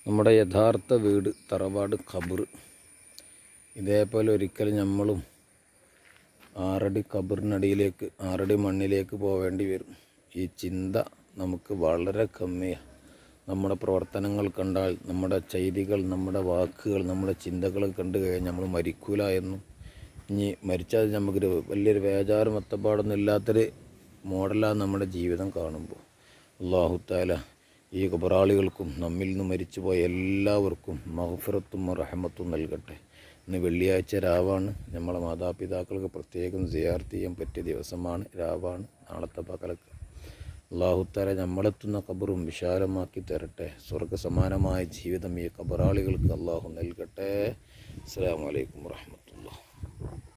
നമ്മുടെ യഥാർത്ഥ വീട് തറവാട് ഖബർ ഇതേപോലെ ഒരിക്കൽ നമ്മളും ആറടി ഖബറിനടിയിലേക്ക് ആറടി മണ്ണിലേക്ക് പോവേണ്ടി വരും ഈ ചിന്ത നമുക്ക് വളരെ കമ്മിയാണ് നമ്മുടെ പ്രവർത്തനങ്ങൾ കണ്ടാൽ നമ്മുടെ ചെയ്തികൾ നമ്മുടെ വാക്കുകൾ നമ്മുടെ ചിന്തകൾ കണ്ടു കഴിഞ്ഞാൽ നമ്മൾ മരിക്കൂല എന്നും ഇനി മരിച്ചാൽ നമുക്കൊരു വലിയൊരു വേജാറും ഒത്തപ്പാടൊന്നും ഇല്ലാത്തൊരു മോഡലാണ് നമ്മുടെ ജീവിതം കാണുമ്പോൾ അള്ളാഹുത്താല ഈ കബറാളികൾക്കും നമ്മിൽ നിന്ന് മരിച്ചുപോയ എല്ലാവർക്കും മഹഫിറത്തും റഹമത്തും നൽകട്ടെ ഇന്ന് വെള്ളിയാഴ്ച രാവാണ് നമ്മളെ മാതാപിതാക്കൾക്ക് പ്രത്യേകം സിയാർത്ത് ചെയ്യാൻ പറ്റിയ ദിവസമാണ് രാവാണ് നാളത്തെ പകലക്ക് അള്ളാഹുത്താല നമ്മളെത്തുന്ന കബറും വിശാലമാക്കി തരട്ടെ സ്വർഗസമാനമായ ജീവിതം ഈ കബറാളികൾക്ക് അള്ളാഹു നൽകട്ടെ അസ്സാം വലൈക്കും വാഹമത്തുള്ള